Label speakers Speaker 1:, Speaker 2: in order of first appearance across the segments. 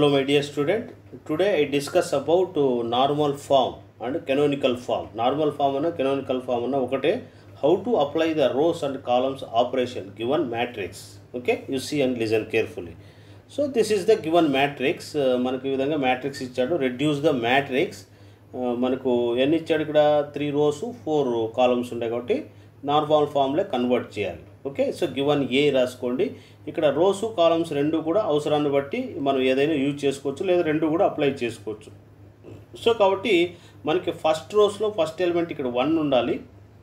Speaker 1: Hello my dear student. Today I discuss about uh, normal form and canonical form. Normal form and canonical form అన్న ఒకటే how to apply the rows and columns operation given matrix. Okay, you see and listen carefully. So this is the given matrix మనకు ఈ విధంగా matrix ఇచ్చాడు reduce the matrix మనకు ఎన్ని ఇచ్చాడు ఇక్కడ త్రీ రోస్ ఫోర్ కాలమ్స్ ఉంటాయి కాబట్టి నార్మల్ ఫామ్లో కన్వర్ట్ చేయాలి ఓకే సో గివన్ ఏ రాసుకోండి ఇక్కడ రోసు కాలమ్స్ రెండు కూడా అవసరాన్ని బట్టి మనం ఏదైనా యూజ్ చేసుకోవచ్చు లేదా రెండు కూడా అప్లై చేసుకోవచ్చు సో కాబట్టి మనకి ఫస్ట్ రోస్లో ఫస్ట్ ఎలిమెంట్ ఇక్కడ వన్ ఉండాలి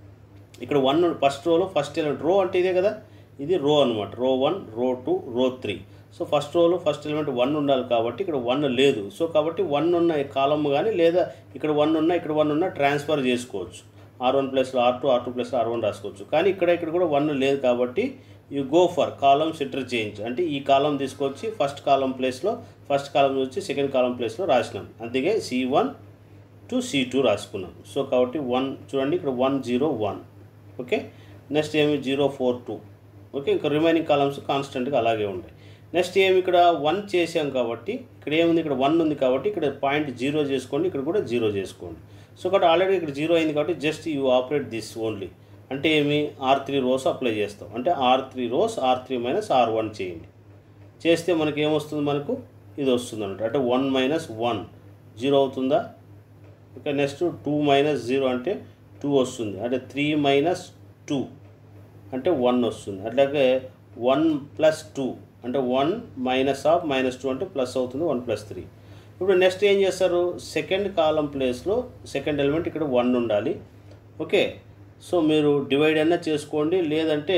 Speaker 1: ఇక్కడ వన్ ఫస్ట్ రోలో ఫస్ట్ ఎలిమెంట్ రో అంటే ఇదే కదా ఇది రో అనమాట రో one row two row three so first రోలో ఫస్ట్ ఎలిమెంట్ వన్ ఉండాలి కాబట్టి ఇక్కడ వన్ లేదు సో కాబట్టి వన్ ఉన్న కాలమ్ కానీ లేదా ఇక్కడ వన్ ఉన్న ఇక్కడ వన్ ఉన్న ట్రాన్స్ఫర్ చేసుకోవచ్చు ఆర్ వన్ ప్లస్లో ఆర్ టూ ఆర్ టూ ప్లస్లో ఆర్ వన్ రాసుకోవచ్చు కానీ ఇక్కడ ఇక్కడ కూడా వన్ లేదు కాబట్టి you go for columns interchange అంటే ఈ కాలం తీసుకొచ్చి ఫస్ట్ కాలం ప్లేస్లో ఫస్ట్ కాలం వచ్చి సెకండ్ కాలం ప్లేస్లో రాసినాం అందుకే C one to C two రాసుకున్నాం సో కాబట్టి వన్ చూడండి ఇక్కడ one zero one okay next ఏమి జీరో ఫోర్ టూ ఓకే ఇంకా రిమైనింగ్ కాలమ్స్ కాన్స్టెంట్గా అలాగే ఉంటాయి నెక్స్ట్ ఏమి ఇక్కడ వన్ చేసాం కాబట్టి ఇక్కడ ఏముంది ఇక్కడ వన్ ఉంది కాబట్టి ఇక్కడ పాయింట్ జీరో చేసుకోండి ఇక్కడ కూడా జీరో చేసుకోండి సో కాబట్టి ఆల్రెడీ ఇక్కడ జీరో అయింది కాబట్టి just you operate this only అంటే ఏమి ఆర్ త్రీ రోస్ అప్లై చేస్తాం అంటే R three rows R three minus R one చేయండి చేస్తే మనకి ఏమొస్తుంది మనకు ఇది వస్తుంది అన్నమాట అంటే వన్ మైనస్ వన్ జీరో అవుతుందా okay next two minus zero అంటే టూ వస్తుంది అంటే త్రీ మైనస్ టూ అంటే వన్ వస్తుంది అట్లాగే వన్ ప్లస్ టూ అంటే one minus of minus two అంటే ప్లస్ అవుతుంది వన్ ప్లస్ త్రీ ఇప్పుడు నెక్స్ట్ ఏం చేస్తారు సెకండ్ కాలం ప్లేస్లో సెకండ్ ఎలిమెంట్ ఇక్కడ వన్ ఉండాలి ఓకే సో మీరు డివైడ్ అయినా చేసుకోండి లేదంటే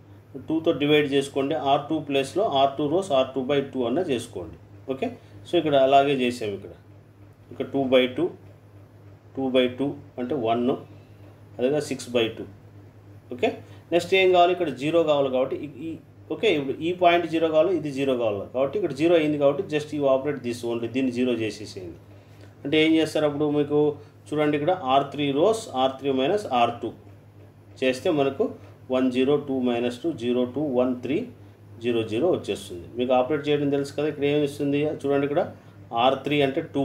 Speaker 1: టూతో డివైడ్ చేసుకోండి ఆర్ టూ ప్లేస్లో R two rows R two by two అన్న చేసుకోండి ఓకే సో ఇక్కడ అలాగే చేసాము ఇక్కడ ఇక్కడ two by two two by two అంటే వన్ అదేగా six by two okay next ఏం కావాలి ఇక్కడ జీరో కావాలి కాబట్టి ఈ ఓకే ఇప్పుడు ఈ పాయింట్ జీరో కావాలి ఇది జీరో కావాలి కాబట్టి ఇక్కడ జీరో అయింది కాబట్టి జస్ట్ ఈ ఆపరేట్ దిస్ ఓన్లీ దీన్ని జీరో చేసేసేయండి అంటే ఏం చేస్తారు అప్పుడు మీకు చూడండి ఇక్కడ R three rows R three minus R two చేస్తే మనకు one zero two minus two zero two one three zero zero వచ్చేస్తుంది మీకు ఆపరేట్ చేయడం తెలుసు కదా ఇక్కడ ఏమి ఇస్తుంది చూడండి ఇక్కడ ఆర్ త్రీ అంటే టూ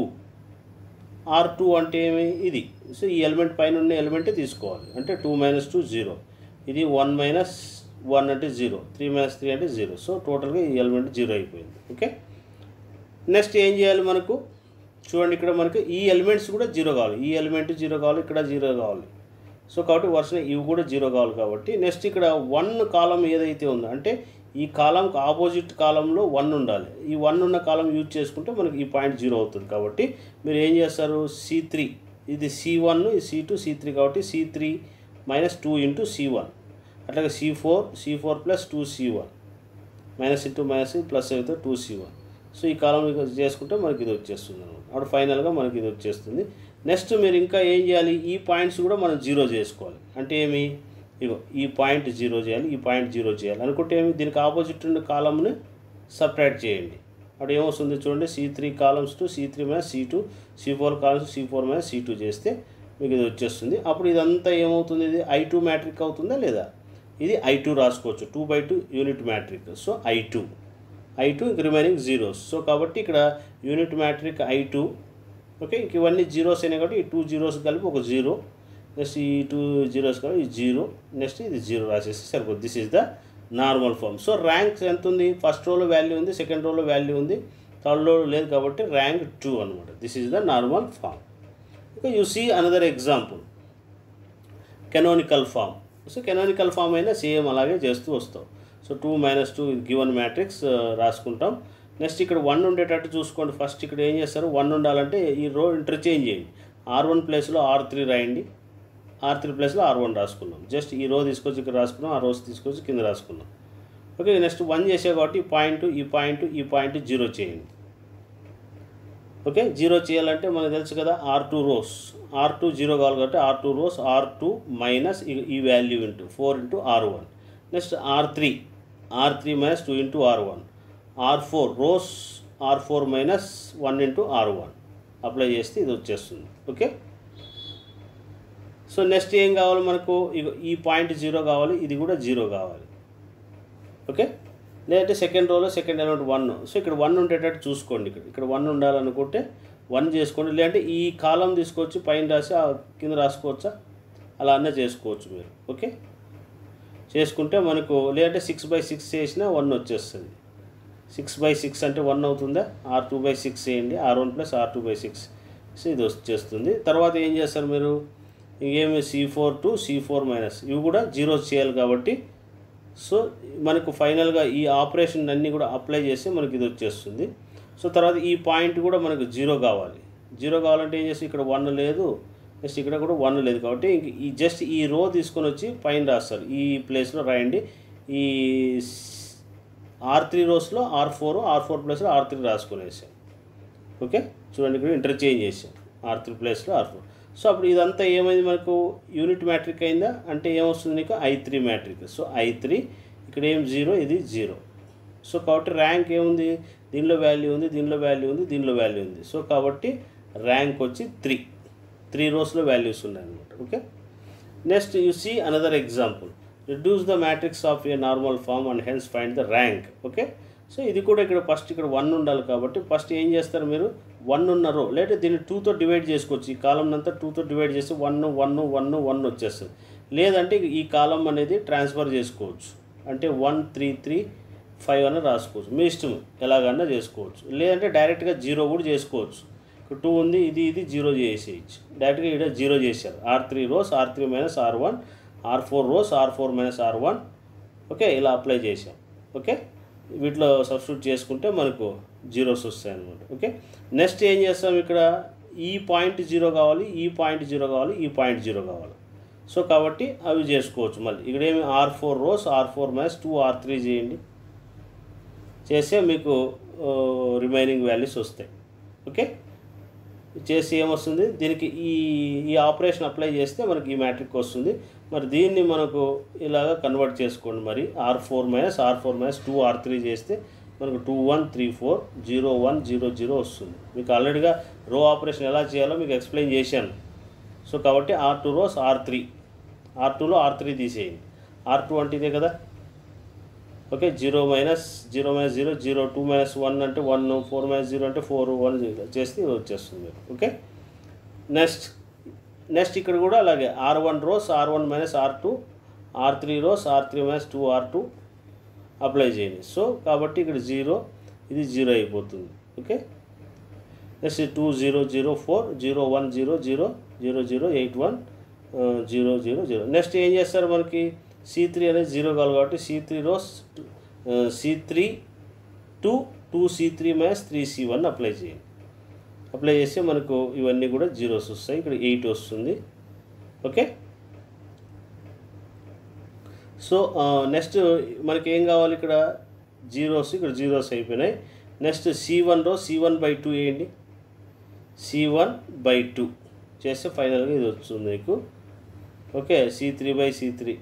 Speaker 1: ఆర్ టూ అంటే ఏమి ఇది సో ఈ ఎలిమెంట్ పైన ఉన్న ఎలిమెంటే తీసుకోవాలి అంటే టూ మైనస్ టూ జీరో ఇది వన్ మైనస్ వన్ అంటే జీరో త్రీ మైనస్ త్రీ అంటే జీరో సో టోటల్గా ఈ ఎలిమెంట్ జీరో అయిపోయింది ఓకే నెక్స్ట్ ఏం చేయాలి మనకు చూడండి ఇక్కడ మనకు ఈ ఎలిమెంట్స్ కూడా జీరో కావాలి ఈ ఎలిమెంట్ జీరో కావాలి ఇక్కడ జీరో కావాలి సో కాబట్టి వరుసన ఇవి కూడా జీరో కావాలి కాబట్టి నెక్స్ట్ ఇక్కడ వన్ కాలం ఏదైతే ఉందో అంటే ఈ కాలంకి ఆపోజిట్ కాలంలో వన్ ఉండాలి ఈ వన్ ఉన్న కాలం యూజ్ చేసుకుంటే మనకి ఈ పాయింట్ జీరో అవుతుంది కాబట్టి మీరు ఏం చేస్తారు సి త్రీ ఇది సి వన్ ఇది సి టూ సి త్రీ కాబట్టి C three minus two into C one అట్లాగే C four C four plus two C one minus into minus plus అయితే టూ సి వన్ సో ఈ column చేసుకుంటే మనకి ఇది వచ్చేస్తుంది అనమాట అప్పుడు ఫైనల్గా మనకి ఇది వచ్చేస్తుంది నెక్స్ట్ మీరు ఇంకా ఏం చేయాలి ఈ పాయింట్స్ కూడా మనం జీరో చేసుకోవాలి అంటే ఏమి ఇగో ఈ పాయింట్ జీరో చేయాలి ఈ పాయింట్ జీరో చేయాలి అనుకుంటే ఏమి దీనికి ఆపోజిట్ ఉన్న కాలంని సపరేట్ చేయండి అప్పుడు ఏమొస్తుంది చూడండి C three columns to C three minus C two C four columns C four minus C two చేస్తే మీకు ఇది వచ్చేస్తుంది అప్పుడు ఇదంతా ఏమవుతుంది ఇది ఐ టూ మ్యాట్రిక్ అవుతుందా లేదా ఇది ఐ టూ రాసుకోవచ్చు two by two unit matrix so I two I two ఇంక రిమైనింగ్ జీరోస్ సో కాబట్టి ఇక్కడ unit matrix I two okay ఇంక ఇవన్నీ జీరోస్ అయినాయి కాబట్టి ఈ టూ జీరోస్ కలిపి ఒక జీరో నెక్స్ట్ ఈ టూ జీరోస్ కలిపి ఈ జీరో నెక్స్ట్ ఇది జీరో రాసేసి సరిపోతుంది this is the normal form so rank ఎంత ఉంది ఫస్ట్ రోలో వాల్యూ ఉంది సెకండ్ రోలో వాల్యూ ఉంది థర్డ్ రోలో లేదు కాబట్టి ర్యాంక్ టూ అనమాట this is the normal form ఇక you see another example canonical form so canonical form అయినా సేమ్ అలాగే చేస్తూ వస్తాం so two minus two given matrix రాసుకుంటాం నెక్స్ట్ ఇక్కడ వన్ ఉండేటట్టు చూసుకోండి ఫస్ట్ ఇక్కడ ఏం చేస్తారు వన్ ఉండాలంటే ఈ రో ఇంటర్చేంజ్ చేయండి ఆర్ వన్ ప్లేస్లో ఆర్ త్రీ రాయండి ఆర్ త్రీ ప్లేస్లో ఆర్ వన్ రాసుకున్నాం జస్ట్ ఈ రో తీసుకొచ్చి ఇక్కడ రాసుకున్నాం ఆ రోస్ తీసుకొచ్చి కింద రాసుకున్నాం ఓకే నెక్స్ట్ వన్ చేసే కాబట్టి ఈ పాయింట్ ఈ పాయింట్ ఈ పాయింట్ జీరో చేయండి ఓకే జీరో చేయాలంటే మనకు తెలుసు కదా R two rows R two zero కావాలి కాబట్టి R two rows R two minus ఈ value into four into R one next R three R three minus two into R one R four rows R four minus one into R one apply చేస్తే ఇది వచ్చేస్తుంది okay so next ఏం కావాలి మనకు ఈ point zero కావాలి ఇది కూడా జీరో కావాలి ఓకే లేదంటే సెకండ్ రోలో సెకండ్ ఎలిమెంట్ వన్ సో ఇక్కడ వన్ ఉండేటట్టు చూసుకోండి ఇక్కడ ఇక్కడ వన్ ఉండాలనుకుంటే వన్ చేసుకోండి లేదంటే ఈ కాలం తీసుకొచ్చి పైన రాసి ఆ కింద రాసుకోవచ్చా అలా అన్న చేసుకోవచ్చు మీరు ఓకే చేసుకుంటే మనకు లేదంటే సిక్స్ బై సిక్స్ చేసినా వన్ వచ్చేస్తుంది సిక్స్ బై సిక్స్ అంటే వన్ అవుతుందా ఆర్ టూ బై సిక్స్ చేయండి R one plus R two by six so ఇది వచ్చేస్తుంది తర్వాత ఏం చేస్తారు మీరు ఇంకేమి C four to C four minus ఇవి కూడా జీరో చేయాలి కాబట్టి సో మనకు ఫైనల్గా ఈ ఆపరేషన్ అన్నీ కూడా అప్లై చేస్తే మనకి ఇది వచ్చేస్తుంది సో తర్వాత ఈ పాయింట్ కూడా మనకు జీరో కావాలి జీరో కావాలంటే ఏం చేసి ఇక్కడ వన్ లేదు నెక్స్ట్ ఇక్కడ కూడా వన్ లేదు కాబట్టి ఇంక ఈ జస్ట్ ఈ రో తీసుకొని వచ్చి పైన రాస్తారు ఈ ప్లేస్లో రాయండి ఈ ఆర్ త్రీ రోస్లో ఆర్ ఫోర్ ఆర్ ఫోర్ ప్లస్లో ఆర్ త్రీ రాసుకునేసాం ఓకే చూడండి ఇక్కడ ఇంటర్చేంజ్ చేసాం ఆర్ త్రీ ప్లేస్లో ఆర్ ఫోర్ సో అప్పుడు ఇదంతా ఏమైంది మనకు యూనిట్ మ్యాట్రిక్ అయిందా అంటే ఏమొస్తుంది నీకు I three matrix so I three ఇక్కడ ఏం జీరో ఇది జీరో సో కాబట్టి ర్యాంక్ ఏముంది దీనిలో వాల్యూ ఉంది దీనిలో వాల్యూ ఉంది దీనిలో వాల్యూ ఉంది సో కాబట్టి ర్యాంక్ వచ్చి త్రీ త్రీ రోస్లో వాల్యూస్ ఉన్నాయి అనమాట okay next you see another example reduce the matrix of a normal form and hence find the rank okay so ఇది కూడా ఇక్కడ ఫస్ట్ ఇక్కడ వన్ ఉండాలి కాబట్టి ఫస్ట్ ఏం చేస్తారు మీరు వన్ ఉన్న రో లేదా దీన్ని టూతో డివైడ్ చేసుకోవచ్చు ఈ కాలం అంతా టూతో డివైడ్ చేసి వన్ వన్ వన్ వన్ వచ్చేస్తుంది లేదంటే ఈ కాలం అనేది ట్రాన్స్ఫర్ చేసుకోవచ్చు అంటే వన్ త్రీ త్రీ ఫైవ్ అన్న రాసుకోవచ్చు మీ ఇష్టం ఎలాగన్నా చేసుకోవచ్చు లేదంటే డైరెక్ట్గా జీరో కూడా చేసుకోవచ్చు ఇక్కడ టూ ఉంది ఇది ఇది జీరో చేసేయచ్చు డైరెక్ట్గా ఇక్కడ జీరో చేశారు R three rows R three minus R one R four rows R four minus R one okay ఇలా అప్లై చేసాం ఓకే వీటిలో సబ్స్టిట్యూట్ చేసుకుంటే మనకు జీరోస్ వస్తాయి అనమాట ఓకే నెక్స్ట్ ఏం చేస్తాం ఇక్కడ ఈ పాయింట్ జీరో కావాలి ఈ పాయింట్ జీరో కావాలి ఈ పాయింట్ జీరో కావాలి సో కాబట్టి అవి చేసుకోవచ్చు మళ్ళీ ఇక్కడ ఏమి R four rows R four minus two R three చేయండి చేస్తే మీకు రిమైనింగ్ వాల్యూస్ వస్తాయి ఓకే చేసి ఏమొస్తుంది దీనికి ఈ ఈ ఆపరేషన్ అప్లై చేస్తే మనకి ఈ మ్యాట్రిక్ వస్తుంది మరి దీన్ని మనకు ఇలాగ కన్వర్ట్ చేసుకోండి మరి R four minus R four minus two R three చేస్తే మనకు two one three four zero one zero zero వస్తుంది మీకు ఆల్రెడీగా రో ఆపరేషన్ ఎలా చేయాలో మీకు ఎక్స్ప్లెయిన్ చేశాను సో కాబట్టి R two rows R three R టూలో ఆర్ త్రీ తీసేయండి ఆర్ టూ అంటే ఇదే కదా okay zero minus zero minus zero zero two minus one అంటే వన్ ఫోర్ మైనస్ జీరో అంటే ఫోర్ వన్ చేస్తే ఇది వచ్చేస్తుంది మీకు ఓకే నెక్స్ట్ నెక్స్ట్ ఇక్కడ కూడా అలాగే R one rows R one minus R two R three rows R three minus two R two apply చేయండి సో కాబట్టి ఇక్కడ జీరో ఇది జీరో అయిపోతుంది okay next two zero zero four zero one zero zero zero zero eight one zero zero zero next ఏం చేస్తారు మనకి C three అనేది zero కావాలి కాబట్టి C three rows C three two two C three minus three C one apply చేయండి apply చేస్తే మనకు ఇవన్నీ కూడా జీరోస్ వస్తాయి ఇక్కడ ఎయిట్ వస్తుంది ఓకే సో నెక్స్ట్ మనకి ఏం కావాలి ఇక్కడ జీరోస్ ఇక్కడ జీరోస్ అయిపోయినాయి next C one row C one by two వేయండి సి వన్ బై టూ చేస్తే ఫైనల్గా ఇది వస్తుంది మీకు okay C three by C three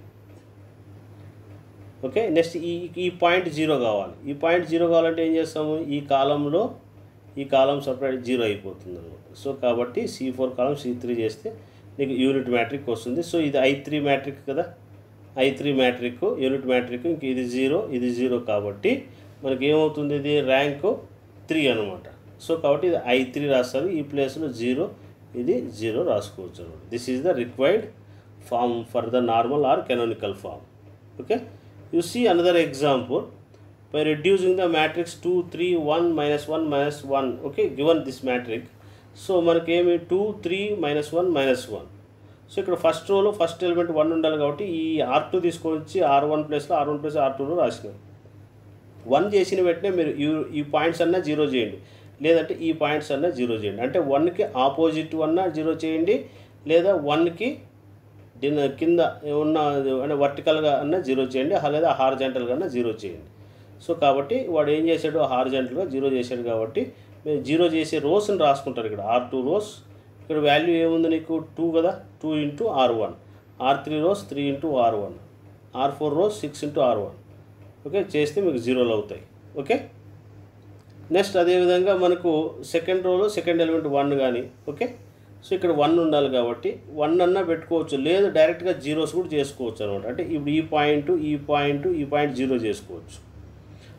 Speaker 1: okay next ఈ ఈ పాయింట్ జీరో కావాలి ఈ పాయింట్ జీరో కావాలంటే ఏం చేస్తాము ఈ కాలంలో ఈ కాలం సపరేట్ జీరో అయిపోతుంది అనమాట సో కాబట్టి C four column C three చేస్తే నీకు యూనిట్ మ్యాట్రిక్ వస్తుంది సో ఇది ఐ త్రీ మ్యాట్రిక్ కదా I three matrix unit matrix ఇంక ఇది జీరో ఇది జీరో కాబట్టి మనకి ఏమవుతుంది ఇది ర్యాంకు త్రీ అనమాట సో కాబట్టి ఇది ఐ త్రీ రాస్తారు ఈ ప్లేస్లో జీరో ఇది జీరో రాసుకోవచ్చు అనమాట this is the required form for the normal or canonical form okay you see another example by reducing the matrix 2 3 1 minus 1 minus 1 okay given this matrix so మనకి ఏమి two three minus one minus one so ఇక్కడ first రోలో first element one ఉండాలి కాబట్టి ఈ R two తీసుకొని వచ్చి R one ప్లేస్లో ఆర్ వన్ ప్లస్ ఆర్ టూలో రాసినాం వన్ చేసిన వెంటనే మీరు ఈ ఈ పాయింట్స్ అన్నా జీరో చేయండి లేదంటే ఈ పాయింట్స్ అన్నా జీరో చేయండి అంటే వన్కి ఆపోజిట్ అన్నా జీరో చేయండి లేదా వన్కి దీని కింద ఉన్న అంటే వర్టికల్గా అన్న జీరో చేయండి లేదా హార్జెంటల్గా అన్న జీరో చేయండి సో కాబట్టి వాడు ఏం చేశాడు హార్జెంటల్గా జీరో చేశాడు కాబట్టి మీరు జీరో చేసే రోస్ని రాసుకుంటారు ఇక్కడ ఆర్ టూ రోస్ ఇక్కడ వాల్యూ ఏముంది నీకు టూ కదా two into R one R three rows three into R one R four rows six into R one okay చేస్తే మీకు జీరోలు అవుతాయి ఓకే నెక్స్ట్ అదేవిధంగా మనకు సెకండ్ రోలో సెకండ్ ఎలిమెంట్ వన్ కానీ ఓకే సో ఇక్కడ వన్ ఉండాలి కాబట్టి వన్ అన్నా పెట్టుకోవచ్చు లేదు డైరెక్ట్గా జీరోస్ కూడా చేసుకోవచ్చు అనమాట అంటే ఇప్పుడు ఈ పాయింట్ ఈ పాయింట్ ఈ పాయింట్ జీరో చేసుకోవచ్చు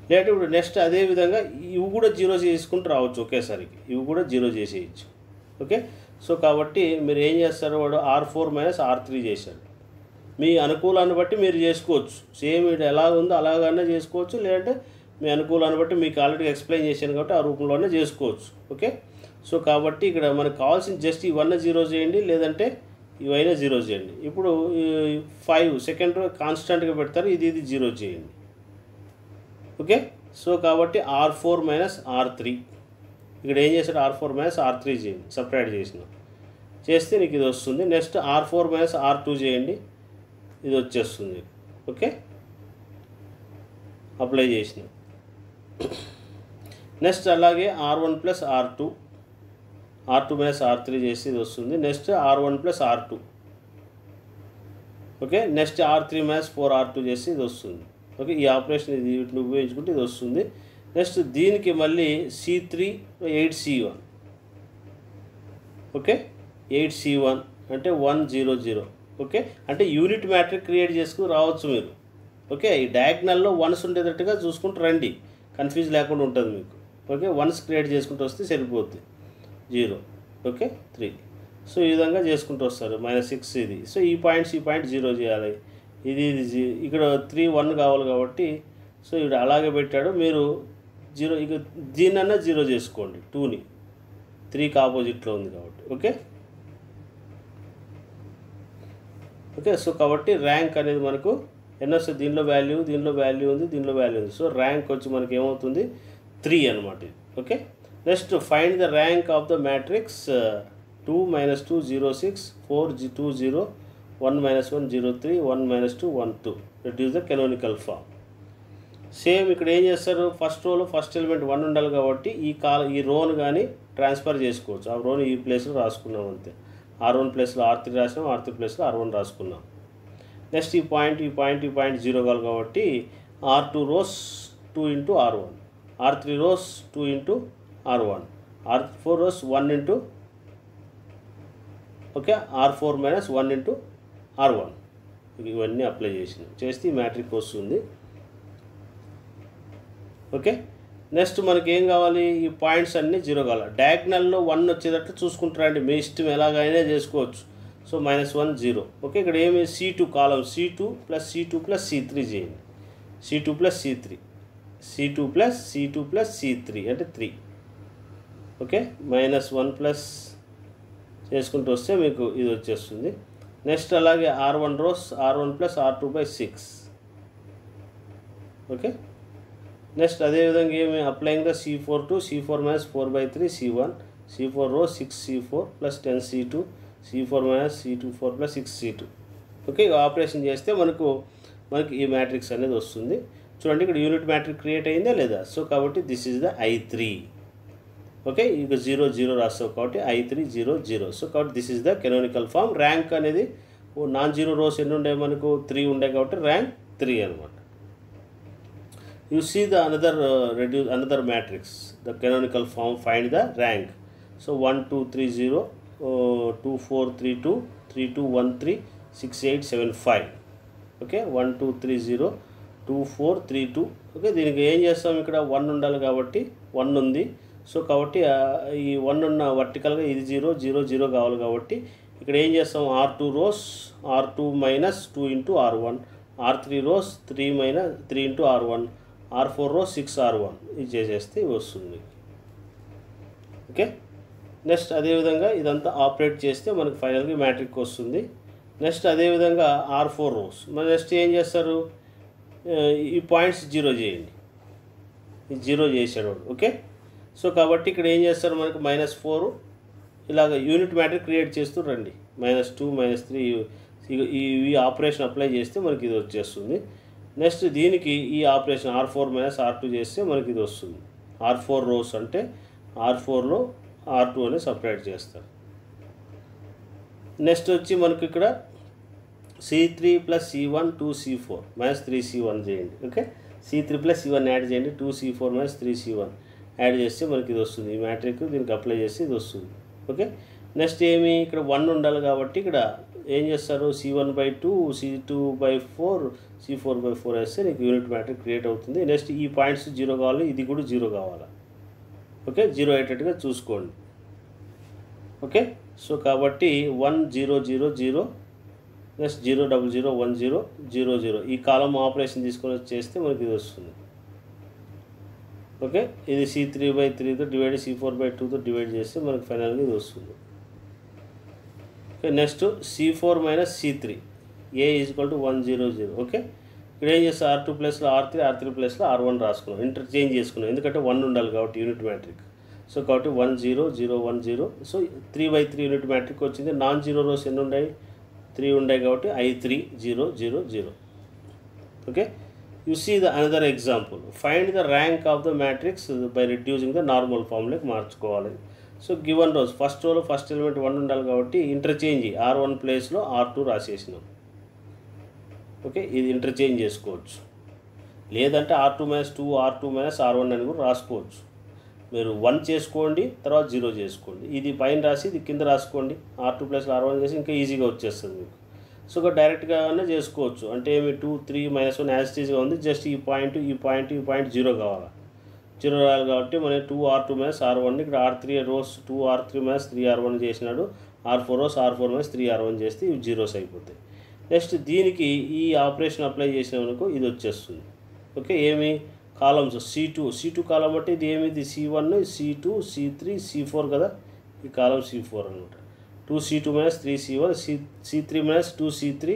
Speaker 1: లేదంటే ఇప్పుడు నెక్స్ట్ అదే విధంగా ఇవి కూడా జీరో చేసుకుంటూ రావచ్చు ఒకేసారికి ఇవి కూడా జీరో చేసేయచ్చు ఓకే సో కాబట్టి మీరు ఏం చేస్తారు వాడు R four minus R three చేశాడు మీ అనుకూలాన్ని బట్టి మీరు చేసుకోవచ్చు సేమ్ ఇది ఎలా ఉందో అలాగనే చేసుకోవచ్చు లేదంటే మీ అనుకూలాన్ని బట్టి మీకు ఆల్రెడీ ఎక్స్ప్లెయిన్ చేశాను కాబట్టి ఆ రూపంలోనే చేసుకోవచ్చు ఓకే సో కాబట్టి ఇక్కడ మనకు కావాల్సిన జస్ట్ ఇవన్నీ జీరో చేయండి లేదంటే ఇవైనా జీరో చేయండి ఇప్పుడు ఫైవ్ సెకండ్ కాన్స్టెంట్గా పెడతారు ఇది ఇది జీరో చేయండి ఓకే సో కాబట్టి R four minus R three ఇక్కడ ఏం చేశాడు R four minus R three చేయండి సపరేట్ చేసిన చేస్తే నీకు ఇది వస్తుంది next R four minus R two చేయండి ఇది వచ్చేస్తుంది ఓకే అప్లై చేసిన నెక్స్ట్ అలాగే R one plus R two R two minus R three చేసి ఇది వస్తుంది next R one plus R two okay next R three minus four R two చేసి ఇది వస్తుంది ఓకే ఈ ఆపరేషన్ ఇది వీటిని ఉపయోగించుకుంటే ఇది వస్తుంది నెక్స్ట్ దీనికి మళ్ళీ C three eight C one okay eight C one అంటే వన్ జీరో జీరో ఓకే అంటే యూనిట్ మ్యాట్రిక్ క్రియేట్ చేసుకుని రావచ్చు మీరు ఓకే ఈ డయాగ్నల్లో వన్స్ ఉండేటట్టుగా చూసుకుంటూ రండి కన్ఫ్యూజ్ లేకుండా ఉంటుంది మీకు ఓకే వన్స్ క్రియేట్ చేసుకుంటూ వస్తే సరిపోద్ది జీరో ఓకే త్రీ సో ఈ విధంగా చేసుకుంటూ వస్తారు మైనస్ సిక్స్ ఇది సో ఈ పాయింట్స్ ఈ పాయింట్ జీరో చేయాలి ఇది ఇది జీ ఇక్కడ త్రీ వన్ కావాలి కాబట్టి సో ఇక్కడ అలాగే పెట్టాడు మీరు జీరో ఇక దీనన్నా జీరో చేసుకోండి టూని త్రీకి ఆపోజిట్లో ఉంది కాబట్టి ఓకే ఓకే సో కాబట్టి ర్యాంక్ అనేది మనకు ఎన్నో వస్తుంది దీనిలో వాల్యూ దీనిలో వాల్యూ ఉంది దీనిలో వాల్యూ ఉంది సో ర్యాంక్ వచ్చి మనకి ఏమవుతుంది త్రీ అనమాట ఇది okay next find the rank of the matrix two minus two zero six four G two zero one minus one zero three one minus two one two reduce the canonical form same ఇక్కడ ఏం చేస్తారు first రోలో first element one ఉండాలి కాబట్టి ఈ కాల ఈ రోను కానీ ట్రాన్స్ఫర్ చేసుకోవచ్చు ఆ రోని ఈ ప్లేస్లో రాసుకున్నాం అంతే ఆర్ వన్ ప్లేస్లో ఆర్ త్రీ రాసినాం ఆర్ త్రీ ప్లేస్లో ఆర్ వన్ రాసుకున్నాం నెక్స్ట్ ఈ పాయింట్ ఈ పాయింట్ ఈ పాయింట్ జీరో కావాలి కాబట్టి R two rows two into R one R three rows two into R one R four rows one into okay R four minus one into R one ఇవన్నీ apply చేసిన చేస్తే ఈ matric వస్తుంది okay next మనకి ఏం కావాలి ఈ points అన్నీ జీరో కావాలి డయాగ్నల్లో వన్ వచ్చేటట్లు చూసుకుంటారండి మీ ఇష్టం ఎలాగైనా చేసుకోవచ్చు so minus one zero okay ఇక్కడ ఏమి C two column C two plus C two plus C three చేయండి C two plus C three C two plus C two plus C three అంటే three okay minus one plus చేసుకుంటూ వస్తే మీకు ఇది వచ్చేస్తుంది next అలాగే R one rows R one plus R two by six okay next అదేవిధంగా ఏమి applying the C four to C four minus four by three C one C four row six C four plus ten C two C four minus C two four plus six C two okay ఇక operation చేస్తే మనకు మనకి ఈ matrix అనేది వస్తుంది చూడండి ఇక్కడ unit matrix create అయిందా లేదా సో కాబట్టి this is the I three okay ఇక జీరో జీరో రాస్తావు కాబట్టి I three zero zero so కాబట్టి this is the canonical form rank అనేది నాన్ జీరో రోస్ ఎన్ని ఉండే మనకు త్రీ ఉండే కాబట్టి ర్యాంక్ త్రీ అనమాట you see the another uh, reduce another matrix the canonical form find the rank so 1 2 3 0 uh, 2 4 3 2 3 2 1 3 6 8 7 5 okay one two three zero two four three two okay దీనికి ఏం చేస్తాం ఇక్కడ వన్ ఉండాలి కాబట్టి వన్ ఉంది సో కాబట్టి ఆ, ఈ వన్ ఉన్న వర్టికల్గా ఇది జీరో జీరో జీరో కావాలి కాబట్టి ఇక్కడ ఏం చేస్తాం R two rows R two minus two into R one R three rows three minus three into R one R four rows six R one ఇది చేసేస్తే ఇవి వస్తుంది ఓకే నెక్స్ట్ అదేవిధంగా ఇదంతా ఆపరేట్ చేస్తే మనకి ఫైనల్గా మ్యాట్రిక్ వస్తుంది నెక్స్ట్ అదేవిధంగా ఆర్ ఫోర్ రోస్ మరి నెక్స్ట్ ఏం చేస్తారు ఆ, ఈ పాయింట్స్ జీరో చేయండి ఈ జీరో చేసాడు వాడు ఓకే సో కాబట్టి ఇక్కడ ఏం చేస్తారు మనకి మైనస్ ఫోర్ ఇలాగ యూనిట్ మ్యాట్రిక్ క్రియేట్ చేస్తూ రండి మైనస్ టూ మైనస్ త్రీ ఈ ఆపరేషన్ అప్లై చేస్తే మనకి ఇది వచ్చేస్తుంది నెక్స్ట్ దీనికి ఈ operation R four minus R two చేస్తే మనకి ఇది వస్తుంది ఆర్ ఫోర్ రోస్ అంటే ఆర్ ఫోర్లో ఆర్ టూ అనేది సపరేట్ చేస్తారు నెక్స్ట్ వచ్చి మనకి ఇక్కడ C three plus C one two C four minus three C one చేయండి okay C three plus C one add చేయండి two C four minus three C one add చేస్తే మనకి ఇది వస్తుంది ఈ మ్యాట్రిక్ దీనికి అప్లై చేస్తే ఇది వస్తుంది ఓకే నెక్స్ట్ ఏమి ఇక్కడ వన్ ఉండాలి కాబట్టి ఇక్కడ ఏం చేస్తారు C one by two C two by four C four by four వేస్తే నీకు యూనిట్ మ్యాట్రిక్ క్రియేట్ అవుతుంది నెక్స్ట్ ఈ పాయింట్స్ జీరో కావాలి ఇది కూడా జీరో కావాలి ఓకే జీరో అయ్యేటట్టుగా చూసుకోండి ఓకే సో కాబట్టి one zero zero zero next zero double zero one zero zero zero ఈ కాలం ఆపరేషన్ తీసుకొని వచ్చి చేస్తే మనకి ఇది వస్తుంది ఓకే ఇది సి త్రీ బై త్రీతో డివైడ్ సి ఫోర్ బై టూతో డివైడ్ చేస్తే మనకి ఫైనల్గా ఇది వస్తుంది okay next C four minus C three A equal to one zero zero okay ఇక్కడ ఏం చేస్తాం ఆర్ టూ ప్లస్లో ఆర్ త్రీ ఆర్ త్రీ ప్లస్లో ఆర్ వన్ రాసుకున్నాం ఇంటర్చేంజ్ చేసుకున్నాం ఎందుకంటే వన్ ఉండాలి కాబట్టి యూనిట్ మ్యాట్రిక్ సో కాబట్టి one zero zero one zero so three by three unit matrix వచ్చింది నాన్ జీరో రోస్ ఎన్ని ఉన్నాయి త్రీ ఉన్నాయి కాబట్టి I three zero zero zero okay you see the another example find the rank of the matrix by reducing the normal ఫామ్లోకి మార్చుకోవాలి so given rows first రోలో first element one ఉండాలి కాబట్టి interchange R one ప్లేస్లో R two రాసేసినాం okay ఇది interchange చేసుకోవచ్చు లేదంటే R two minus two R two minus R one అని కూడా రాసుకోవచ్చు మీరు వన్ చేసుకోండి తర్వాత జీరో చేసుకోండి ఇది పైన రాసి ఇది కింద రాసుకోండి R two plus R one చేసి ఇంకా ఈజీగా వచ్చేస్తుంది మీకు సో ఒక డైరెక్ట్గానే చేసుకోవచ్చు అంటే ఏమి టూ త్రీ మైనస్ వన్ యాజిటీస్గా ఉంది జస్ట్ ఈ పాయింట్ ఈ పాయింట్ ఈ పాయింట్ జీరో కావాలి జీరో రావాలి కాబట్టి మన two R two minus R one ఇక్కడ R three rows two R three minus three R one చేసినాడు R four rows R four minus three R one చేస్తే ఇవి జీరోస్ అయిపోతాయి నెక్స్ట్ దీనికి ఈ ఆపరేషన్ అప్లై చేసినందుకు ఇది వచ్చేస్తుంది ఓకే ఏమి columns C two C two column అంటే ఇది ఏమిది C one C two C three C four కదా ఈ కాలం సి ఫోర్ అనమాట to C two minus three C one C C three minus two C three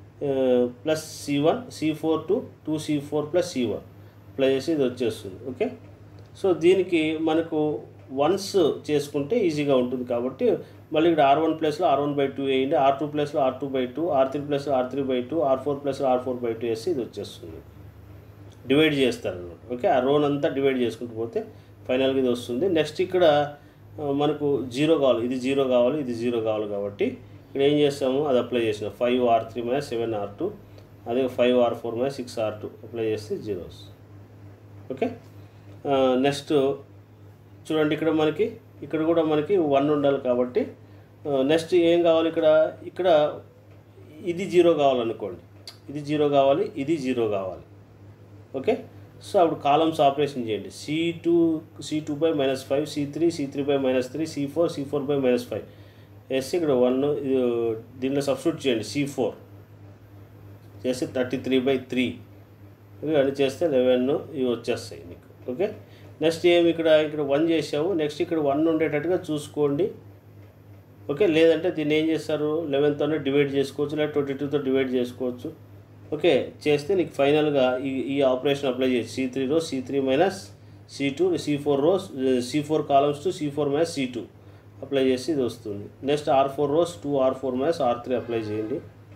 Speaker 1: plus C one C four to two C four plus C one apply చేసి ఇది వచ్చేస్తుంది okay so దీనికి మనకు once చేసుకుంటే ఈజీగా ఉంటుంది కాబట్టి మళ్ళీ ఇక్కడ ఆర్ వన్ ప్లస్లో ఆర్ వన్ బై టూ వేయండి ఆర్ టూ ప్లస్లో R two by two R three ప్లస్లో R three by two R four ప్లస్లో ఆర్ ఫోర్ బై టూ వేసి ఇది వచ్చేస్తుంది డివైడ్ చేస్తారనమాట ఓకే ఆ రోన్ అంతా డివైడ్ చేసుకుంటూ పోతే ఫైనల్గా ఇది వస్తుంది నెక్స్ట్ ఇక్కడ ఆ, మనకు జీరో కావాలి ఇది జీరో కావాలి ఇది జీరో కావాలి కాబట్టి ఇక్కడ ఏం చేస్తాము అది అప్లై చేసిన five R three minus seven R two అదే five R four minus six R two apply చేస్తే జీరోస్ ఓకే నెక్స్ట్ చూడండి ఇక్కడ మనకి ఇక్కడ కూడా మనకి వన్ ఉండాలి కాబట్టి నెక్స్ట్ ఏం కావాలి ఇక్కడ ఇక్కడ ఇది జీరో కావాలనుకోండి ఇది జీరో కావాలి ఇది జీరో కావాలి ఓకే సో అప్పుడు కాలమ్స్ ఆపరేషన్ చేయండి C two C two by minus five C three C three by minus three C four C four by minus five వేసి ఇక్కడ వన్ దీనిలో సబ్స్టిట్యూట్ చేయండి సి ఫోర్ చేస్తే థర్టీ త్రీ బై త్రీ ఇవన్నీ చేస్తే eleven ఇవి వచ్చేస్తాయి మీకు ఓకే నెక్స్ట్ ఏమి ఇక్కడ ఇక్కడ వన్ చేసావు నెక్స్ట్ ఇక్కడ వన్ ఉండేటట్టుగా చూసుకోండి ఓకే లేదంటే దీన్ని ఏం చేస్తారు లెవెన్తోనే డివైడ్ చేసుకోవచ్చు లేదా ట్వంటీ టూతో డివైడ్ చేసుకోవచ్చు ఓకే చేస్తే నీకు ఫైనల్గా ఈ ఈ ఆపరేషన్ అప్లై చేసి C three row C three minus C two C four rows C four columns to C four minus C two apply చేసి ఇది వస్తుంది next R four rows two R four minus R three apply చేయండి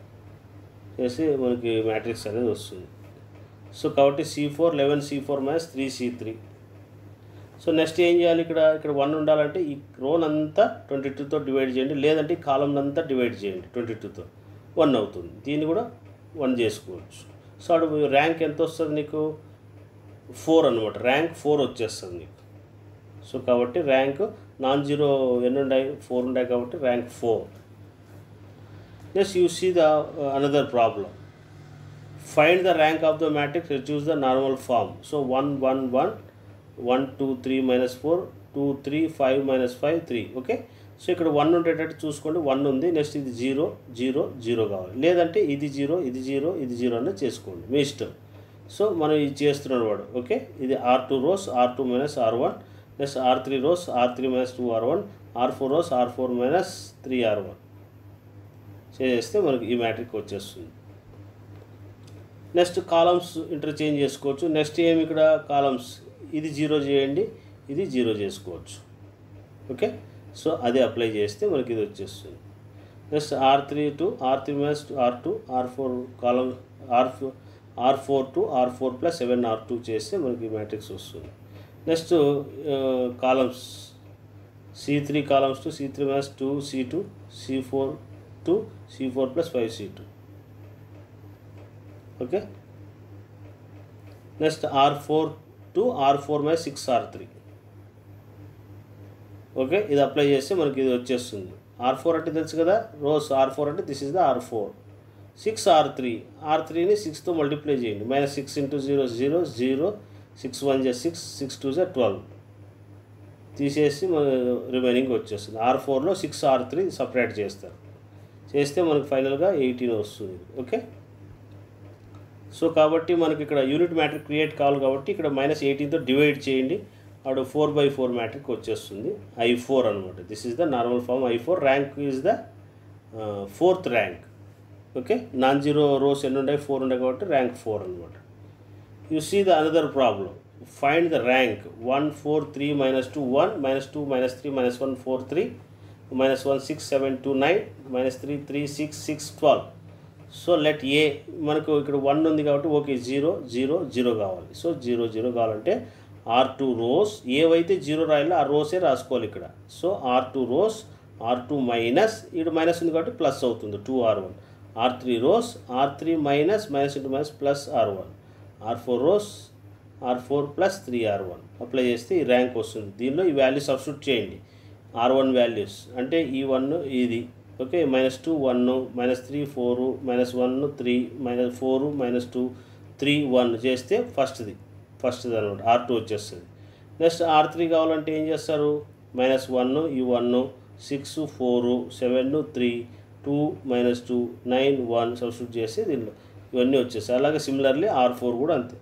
Speaker 1: చేసి మనకి matrix అనేది వస్తుంది so కాబట్టి C four eleven C four minus three C three so next ఏం చేయాలి ఇక్కడ ఇక్కడ వన్ ఉండాలంటే ఈ రోన్ అంతా ట్వంటీ టూతో డివైడ్ చేయండి లేదంటే ఈ కాలం అంతా డివైడ్ చేయండి ట్వంటీ టూతో వన్ అవుతుంది దీన్ని కూడా వన్ చేసుకోవచ్చు సో అటు ర్యాంక్ ఎంత వస్తుంది నీకు ఫోర్ అనమాట ర్యాంక్ ఫోర్ వచ్చేస్తుంది నీకు సో కాబట్టి ర్యాంక్ నాన్ జీరో ఎన్ని ఉన్నాయి ఫోర్ ఉన్నాయి కాబట్టి rank four next you see the another problem find the rank of the matrix reduce the normal form so 1 1 1 1 2 3 minus 4 2 3 5 minus 5 3 okay so ఇక్కడ one ఉండేటట్టు చూసుకోండి వన్ ఉంది నెక్స్ట్ ఇది జీరో జీరో జీరో కావాలి లేదంటే ఇది జీరో ఇది జీరో ఇది జీరో అన్న చేసుకోండి మీ ఇష్టం సో మనం ఇది చేస్తున్నాడు వాడు ఓకే ఇది R two rows R two minus R one next R three rows R three minus two R one R four rows R four minus three R one చేస్తే మనకి ఈ మ్యాట్రిక్ వచ్చేస్తుంది నెక్స్ట్ కాలమ్స్ ఇంటర్చేంజ్ చేసుకోవచ్చు next ఏమి ఇక్కడ columns ఇది zero చేయండి ఇది జీరో చేసుకోవచ్చు ఓకే సో అది అప్లై చేస్తే మనకి ఇది వచ్చేస్తుంది next R three to R three minus R two R four column R four R four to R four plus seven R two చేస్తే మనకి మ్యాట్రిక్స్ వస్తుంది next columns C three columns to C three minus two C two C four to C four plus five C two okay next R four to R four minus six R three okay ఇది apply చేస్తే మనకి ఇది వచ్చేస్తుంది are four అంటే తెలుసు కదా rows R four అంటే this is the R four six R three R త్రీని సిక్స్తో మల్టిప్లై చేయండి minus six into zero zero zero six one జా సిక్స్ సిక్స్ టూ జా ట్వెల్వ్ తీసేసి మన రిమైనింగ్ వచ్చేస్తుంది ఆర్ ఫోర్లో సిక్స్ ఆర్ త్రీ సపరేట్ చేస్తారు చేస్తే మనకు ఫైనల్గా ఎయిటీన్ వస్తుంది ఓకే సో కాబట్టి మనకి ఇక్కడ యూనిట్ మ్యాట్రిక్ క్రియేట్ కావాలి కాబట్టి ఇక్కడ మైనస్ ఎయిటీన్తో డివైడ్ చేయండి అప్పుడు ఫోర్ బై ఫోర్ మ్యాట్రిక్ వచ్చేస్తుంది ఐ ఫోర్ అనమాట this is the normal form I four rank is the fourth rank okay non zero rows ఎన్ని ఉన్నాయి ఫోర్ ఉన్నాయి కాబట్టి ర్యాంక్ ఫోర్ అనమాట you see the another problem find the rank one four three minus two one minus two minus three minus one four three minus one six seven two nine minus three three six six twelve so let A మనకు ఇక్కడ one ఉంది కాబట్టి okay zero zero zero కావాలి so zero zero కావాలంటే R two rows ఏవైతే zero రాయాలో ఆ రోసే రాసుకోవాలి ఇక్కడ so R two rows R two minus ఇక్కడ మైనస్ ఉంది కాబట్టి ప్లస్ అవుతుంది two R one R three rows R three minus minus into minus plus R one R four rows R four plus three R one apply చేస్తే ఈ rank వస్తుంది దీనిలో ఈ value substitute చేయండి ఆర్ వన్ వాల్యూస్ అంటే ఈ one ఇది okay minus two one minus three four minus one three minus four minus two three one చేస్తే ఫస్ట్ది ఫస్ట్ది అనమాట ఆర్ టూ వచ్చేస్తుంది నెక్స్ట్ ఆర్ త్రీ కావాలంటే ఏం చేస్తారు మైనస్ వన్ ఈ one six four seven three two minus two nine one substitute చేస్తే దీనిలో ఇవన్నీ వచ్చేస్తాయి అలాగే సిమిలర్లీ ఆర్ ఫోర్ కూడా అంతే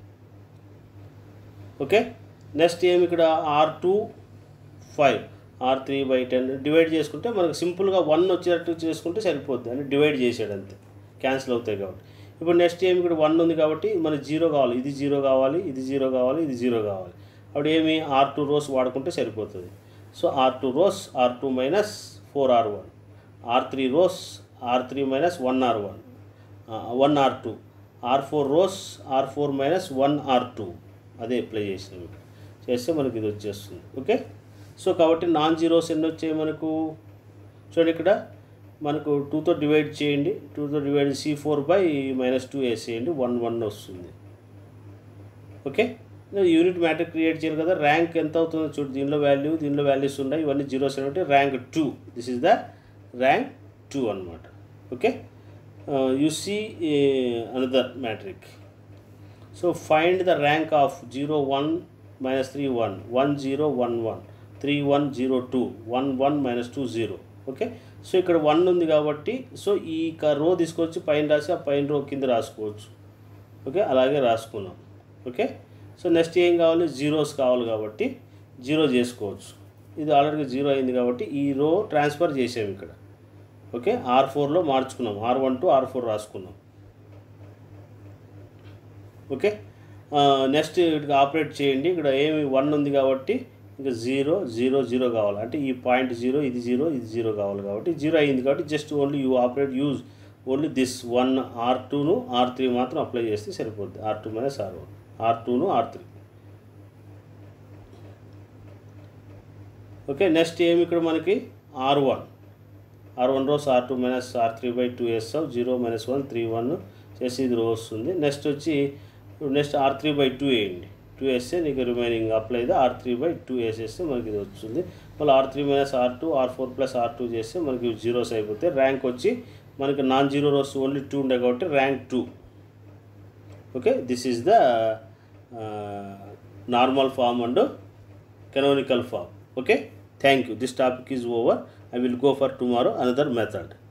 Speaker 1: ఓకే నెక్స్ట్ ఏమి ఇక్కడ R two five R three by ten divide చేసుకుంటే మనకు సింపుల్గా వన్ వచ్చేటట్టు చేసుకుంటే సరిపోద్ది అని డివైడ్ చేసాడు అంతే క్యాన్సిల్ అవుతాయి కాబట్టి ఇప్పుడు నెక్స్ట్ ఏమి ఇక్కడ వన్ ఉంది కాబట్టి మనకి జీరో కావాలి ఇది జీరో కావాలి ఇది జీరో కావాలి ఇది జీరో కావాలి అప్పుడు ఏమి ఆర్ టూ రోస్ వాడుకుంటే సరిపోతుంది so R two rows R two minus four R one R three rows R three minus one R one one R two R four rows R four minus one R two అదే apply చేసినాం ఇక్కడ చేస్తే మనకి ఇది వచ్చేస్తుంది okay so కాబట్టి non zeros ఎన్ని వచ్చాయి మనకు చూడండి ఇక్కడ మనకు టూతో డివైడ్ చేయండి టూతో divide C four by minus two వేసేయండి వన్ వన్ వస్తుంది ఓకే యూనిట్ మ్యాటర్ క్రియేట్ చేయాలి కదా ర్యాంక్ ఎంత అవుతుందో చూడు దీనిలో వాల్యూ దీనిలో వాల్యూస్ ఉన్నాయి ఇవన్నీ జీరోస్ అంటే rank two this is the rank two అనమాట okay you see another matrix so find the rank of zero one minus three one one zero one one three one zero two one one minus two zero okay so ఇక్కడ one ఉంది కాబట్టి so ఈ row తీసుకొచ్చి పైన రాసి ఆ పైన రో కింద రాసుకోవచ్చు ఓకే అలాగే రాసుకున్నాం ఓకే సో నెక్స్ట్ ఏం కావాలి జీరోస్ కావాలి కాబట్టి జీరో చేసుకోవచ్చు ఇది ఆల్రెడీ జీరో అయింది కాబట్టి ఈ రో ట్రాన్స్ఫర్ చేసాము ఇక్కడ ఓకే ఆర్ ఫోర్లో మార్చుకున్నాం R one to R four రాసుకున్నాం ఓకే నెక్స్ట్ ఇటుగా ఆపరేట్ చేయండి ఇక్కడ ఏమి వన్ ఉంది కాబట్టి ఇంకా జీరో జీరో జీరో కావాలి అంటే ఈ పాయింట్ జీరో ఇది జీరో ఇది జీరో కావాలి కాబట్టి జీరో అయింది కాబట్టి just only you operate use only this one R టూను ఆర్ త్రీ మాత్రం అప్లై చేస్తే సరిపోద్ది R two minus R one R టూను ఆర్ త్రీ ఓకే నెక్స్ట్ ఏమి ఇక్కడ మనకి R one R one rows R two minus R three by two వేస్తాం zero minus one three one చేసి ఇది రో వస్తుంది నెక్స్ట్ వచ్చి next R three by two వేయండి టూ వేస్తే నీకు remaining apply R three by two వేసేస్తే మనకి ఇది వస్తుంది మళ్ళీ R three minus R two R four plus R two చేస్తే మనకి జీరోస్ అయిపోతాయి ర్యాంక్ వచ్చి మనకి non zero rows only two ఉండే కాబట్టి rank two okay this is the normal form and canonical form okay thank you this topic is over i will go for tomorrow another method